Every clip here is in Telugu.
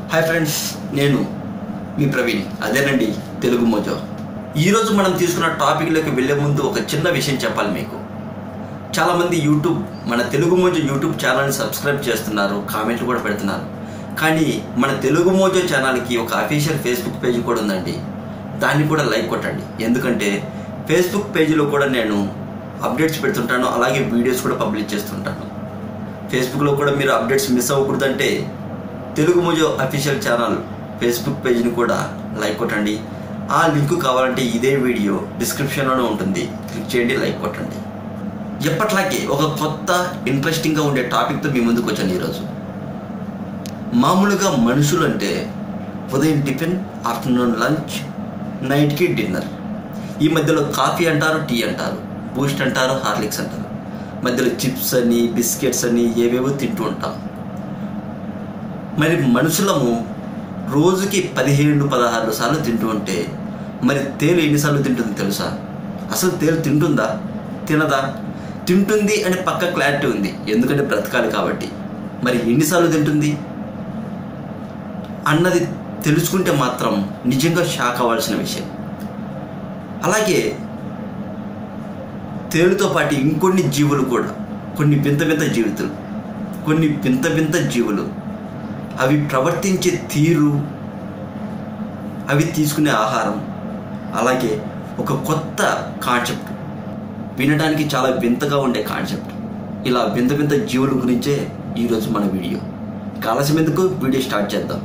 హాయ్ ఫ్రెండ్స్ నేను మీ ప్రవీణ్ అదేనండి తెలుగు మోజో ఈరోజు మనం తీసుకున్న టాపిక్లోకి వెళ్ళే ముందు ఒక చిన్న విషయం చెప్పాలి మీకు చాలామంది యూట్యూబ్ మన తెలుగు మోజో యూట్యూబ్ ఛానల్ని సబ్స్క్రైబ్ చేస్తున్నారు కామెంట్లు కూడా పెడుతున్నారు కానీ మన తెలుగు మోజో ఛానల్కి ఒక అఫీషియల్ ఫేస్బుక్ పేజ్ కూడా ఉందండి దాన్ని కూడా లైక్ కొట్టండి ఎందుకంటే ఫేస్బుక్ పేజీలో కూడా నేను అప్డేట్స్ పెడుతుంటాను అలాగే వీడియోస్ కూడా పబ్లిష్ చేస్తుంటాను ఫేస్బుక్లో కూడా మీరు అప్డేట్స్ మిస్ అవ్వకూడదంటే Telugu mojo official channel Facebook పేజ్ని కూడా లైక్ కొట్టండి ఆ లింక్ కావాలంటే ఇదే వీడియో డిస్క్రిప్షన్లోనే ఉంటుంది క్లిక్ చేయండి లైక్ కొట్టండి ఎప్పట్లాగే ఒక కొత్త ఇంట్రెస్టింగ్గా ఉండే టాపిక్తో మీ ముందుకు వచ్చాను ఈరోజు మామూలుగా మనుషులు అంటే ఉదయం టిఫిన్ ఆఫ్టర్నూన్ లంచ్ నైట్కి డిన్నర్ ఈ మధ్యలో కాఫీ అంటారు టీ అంటారు బూస్ట్ అంటారు హార్లిక్స్ అంటారు మధ్యలో చిప్స్ అని బిస్కెట్స్ అని ఏవేవో తింటూ ఉంటాం మరి మనుషులము రోజుకి పదిహేను పదహారు సార్లు తింటూ ఉంటే మరి తేలు ఎన్నిసార్లు తింటుంది తెలుసా అసలు తేలు తింటుందా తినదా తింటుంది అని పక్క క్లారిటీ ఉంది ఎందుకంటే బ్రతకాలి కాబట్టి మరి ఎన్నిసార్లు తింటుంది అన్నది తెలుసుకుంటే మాత్రం నిజంగా షాక్ అవ్వాల్సిన విషయం అలాగే తేలుతో పాటు ఇంకొన్ని జీవులు కూడా కొన్ని వింత వింత జీవితాలు కొన్ని వింత వింత జీవులు అవి ప్రవర్తించే తీరు అవి తీసుకునే ఆహారం అలాగే ఒక కొత్త కాన్సెప్ట్ వినడానికి చాలా వింతగా ఉండే కాన్సెప్ట్ ఇలా వింత వింత జీవుల గురించే ఈరోజు మన వీడియో ఇక ఆలస్యం ఎందుకు వీడియో స్టార్ట్ చేద్దాం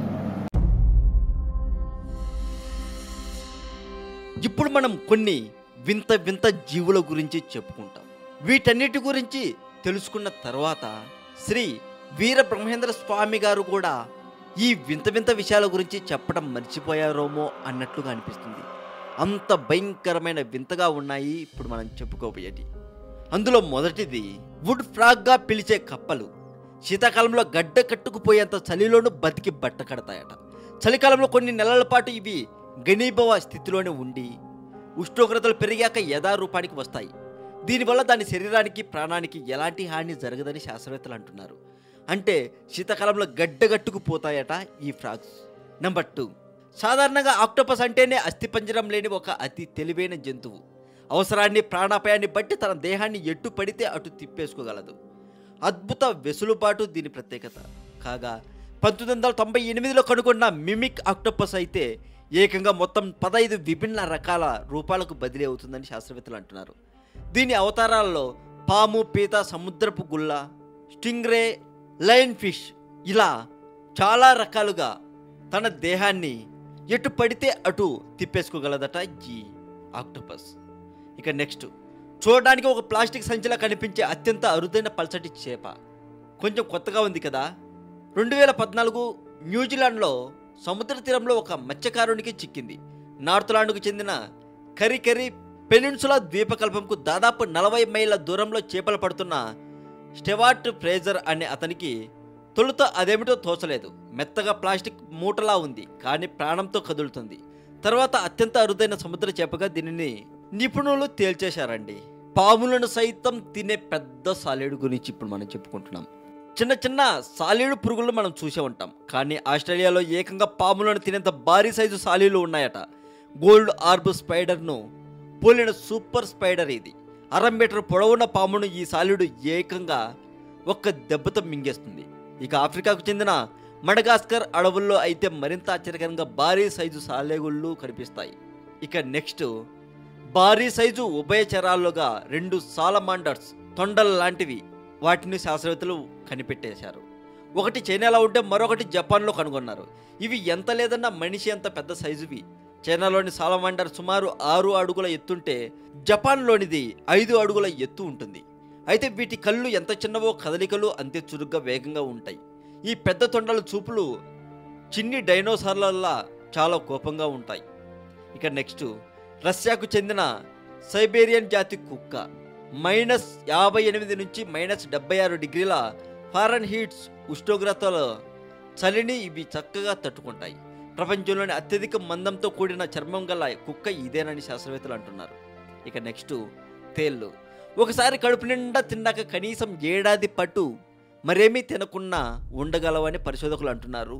ఇప్పుడు మనం కొన్ని వింత వింత జీవుల గురించి చెప్పుకుంటాం వీటన్నిటి గురించి తెలుసుకున్న తర్వాత శ్రీ వీర బ్రహ్మేంద్ర స్వామి గారు కూడా ఈ వింత వింత విషయాల గురించి చెప్పడం మర్చిపోయారోమో అన్నట్లుగా అనిపిస్తుంది అంత భయంకరమైన వింతగా ఉన్నాయి ఇప్పుడు మనం చెప్పుకోబోయేటి అందులో మొదటిది వుడ్ ఫ్రాగ్గా పిలిచే కప్పలు శీతాకాలంలో గడ్డ కట్టుకుపోయేంత చలిలోనూ బతికి బట్ట కడతాయట చలికాలంలో కొన్ని నెలల పాటు ఇవి గణీభవ స్థితిలోనే ఉండి ఉష్ణోగ్రతలు పెరిగాక యథారూపానికి వస్తాయి దీనివల్ల దాని శరీరానికి ప్రాణానికి ఎలాంటి హాని జరగదని శాస్త్రవేత్తలు అంటున్నారు అంటే శీతాకాలంలో గడ్డగట్టుకుపోతాయట ఈ ఫ్రాగ్స్ నెంబర్ టూ సాధారణంగా ఆక్టోపస్ అంటేనే అస్థిపంజరం లేని ఒక అతి తెలివైన జంతువు అవసరాన్ని ప్రాణాపాయాన్ని బట్టి తన దేహాన్ని ఎట్టు పడితే అటు తిప్పేసుకోగలదు అద్భుత వెసులుబాటు దీని ప్రత్యేకత కాగా పంతొమ్మిది వందల తొంభై ఎనిమిదిలో కనుగొన్న మిమిక్ ఆక్టోపస్ అయితే ఏకంగా మొత్తం పదహైదు విభిన్న రకాల రూపాలకు బదిలీ అవుతుందని శాస్త్రవేత్తలు అంటున్నారు దీని అవతారాల్లో పాము పీత సముద్రపు గుల్ల స్టింగ్రే లయన్ ఫిష్ ఇలా చాలా రకాలుగా తన దేహాన్ని ఎటు పడితే అటు తిప్పేసుకోగలదట ఈ ఆక్టోపస్ ఇక నెక్స్ట్ చూడడానికి ఒక ప్లాస్టిక్ సంచిలా కనిపించే అత్యంత అరుదైన పల్చటి చేప కొంచెం కొత్తగా ఉంది కదా రెండు వేల పద్నాలుగు న్యూజిలాండ్లో సముద్ర తీరంలో ఒక మత్స్యకారునికి చిక్కింది నార్త్లాండ్కు చెందిన కరికరి పెనిన్సులా ద్వీపకల్పంకు దాదాపు నలభై మైళ్ళ దూరంలో చేపలు పడుతున్న స్టెవార్ట్ ఫ్రేజర్ అనే అతనికి తొలుత అదేమిటో తోచలేదు మెత్తగా ప్లాస్టిక్ మూటలా ఉంది కానీ ప్రాణంతో కదులుతుంది తర్వాత అత్యంత అరుదైన సముద్ర చేపగా దీనిని నిపుణులు తేల్చేశారండి పాములను సైతం తినే పెద్ద సాలేడు గురించి ఇప్పుడు మనం చెప్పుకుంటున్నాం చిన్న చిన్న సాలీడు పురుగులను మనం చూసే ఉంటాం కానీ ఆస్ట్రేలియాలో ఏకంగా పాములను తినేంత భారీ సైజు సాలీలు ఉన్నాయట గోల్డ్ ఆర్బ్ స్పైడర్ను పోలిన సూపర్ స్పైడర్ ఇది అర మీటర్ పొడవున్న పామును ఈ సాలీడు ఏకంగా ఒక్క దెబ్బతో మింగేస్తుంది ఇక ఆఫ్రికాకు చెందిన మడగాస్కర్ అడవుల్లో అయితే మరింత ఆశ్చర్యకరంగా భారీ సైజు సాలేగుళ్ళు కనిపిస్తాయి ఇక నెక్స్ట్ భారీ సైజు ఉభయచరాలుగా రెండు సాలమాండర్స్ తొండల లాంటివి వాటిని శాస్త్రవేత్తలు కనిపెట్టేశారు ఒకటి చైనాలో ఉంటే మరొకటి జపాన్లో కనుగొన్నారు ఇవి ఎంత లేదన్నా మనిషి అంత పెద్ద సైజువి చైనాలోని సాలమాండర్ సుమారు ఆరు అడుగుల ఎత్తుంటే జపాన్లోనిది ఐదు అడుగుల ఎత్తు ఉంటుంది అయితే వీటి కళ్ళు ఎంత చిన్నవో కదలికలు అంతే చురుగ్గా వేగంగా ఉంటాయి ఈ పెద్ద తొండల చూపులు చిన్ని డైనోసార్లల్లా చాలా కోపంగా ఉంటాయి ఇక నెక్స్ట్ రష్యాకు చెందిన సైబేరియన్ జాతి కుక్క మైనస్ యాభై ఎనిమిది నుంచి మైనస్ డెబ్బై ఆరు డిగ్రీల ఫారెన్ హీట్స్ ఉష్ణోగ్రతల చలిని ఇవి చక్కగా తట్టుకుంటాయి ప్రపంచంలోని అత్యధిక మందంతో కూడిన చర్మం గల కుక్క ఇదేనని శాస్త్రవేత్తలు అంటున్నారు ఇక నెక్స్ట్ తేళ్ళు ఒకసారి కడుపు నిండా తిన్నాక కనీసం ఏడాది పట్టు మరేమీ తినకుండా ఉండగలవని పరిశోధకులు అంటున్నారు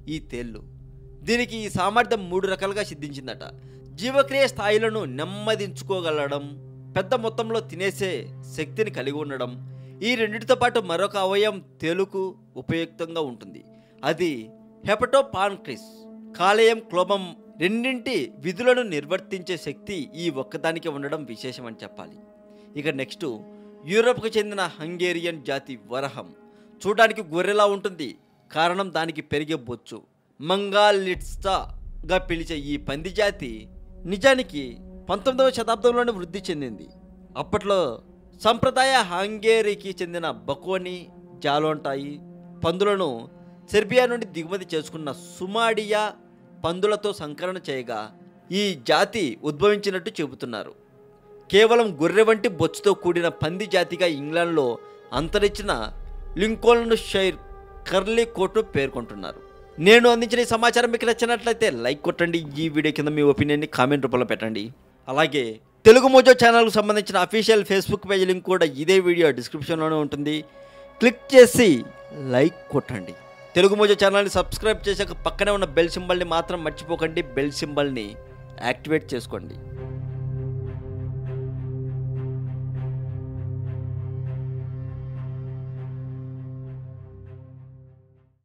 ఈ తేళ్ళు దీనికి ఈ సామర్థ్యం మూడు రకాలుగా సిద్ధించిందట జీవక్రియ స్థాయిలను నెమ్మదించుకోగలడం పెద్ద మొత్తంలో తినేసే శక్తిని కలిగి ఉండడం ఈ రెండింటితో పాటు మరొక అవయవం తేలుకు ఉపయుక్తంగా ఉంటుంది అది హెపటోపాన్క్రిస్ కాలేయం క్లోబం రెండింటి విధులను నిర్వర్తించే శక్తి ఈ ఒక్కదానికి ఉండడం విశేషం అని చెప్పాలి ఇక నెక్స్ట్ యూరోప్కు చెందిన హంగేరియన్ జాతి వరహం చూడడానికి గొర్రెలా ఉంటుంది కారణం దానికి పెరిగే బొచ్చు మంగాలిట్స్టాగా పిలిచే ఈ పంది జాతి నిజానికి పంతొమ్మిదవ శతాబ్దంలోనే వృద్ధి చెందింది అప్పట్లో సంప్రదాయ హంగేరీకి చెందిన బకోని జాలోంటాయి పందులను సెర్బియా నుండి దిగుమతి చేసుకున్న సుమాడియా పందులతో సంకలన చేయగా ఈ జాతి ఉద్భవించినట్టు చెబుతున్నారు కేవలం గొర్రె వంటి బొచ్చుతో కూడిన పంది జాతిగా ఇంగ్లాండ్లో అంతరించిన లింకోల్న్ షైర్ కర్లీ కోర్టు పేర్కొంటున్నారు నేను అందించిన ఈ సమాచారం మీకు నచ్చినట్లయితే లైక్ కొట్టండి ఈ వీడియో కింద మీ ఒపీనియన్ని కామెంట్ రూపంలో పెట్టండి అలాగే తెలుగు మోజో ఛానల్కు సంబంధించిన అఫీషియల్ ఫేస్బుక్ పేజ్ లింక్ కూడా ఇదే వీడియో డిస్క్రిప్షన్లోనే ఉంటుంది క్లిక్ చేసి లైక్ కొట్టండి తెలుగు మోజో ఛానల్ని సబ్స్క్రైబ్ చేశాక పక్కనే ఉన్న బెల్ సింబల్ని మాత్రం మర్చిపోకండి బెల్ సింబల్ని యాక్టివేట్ చేసుకోండి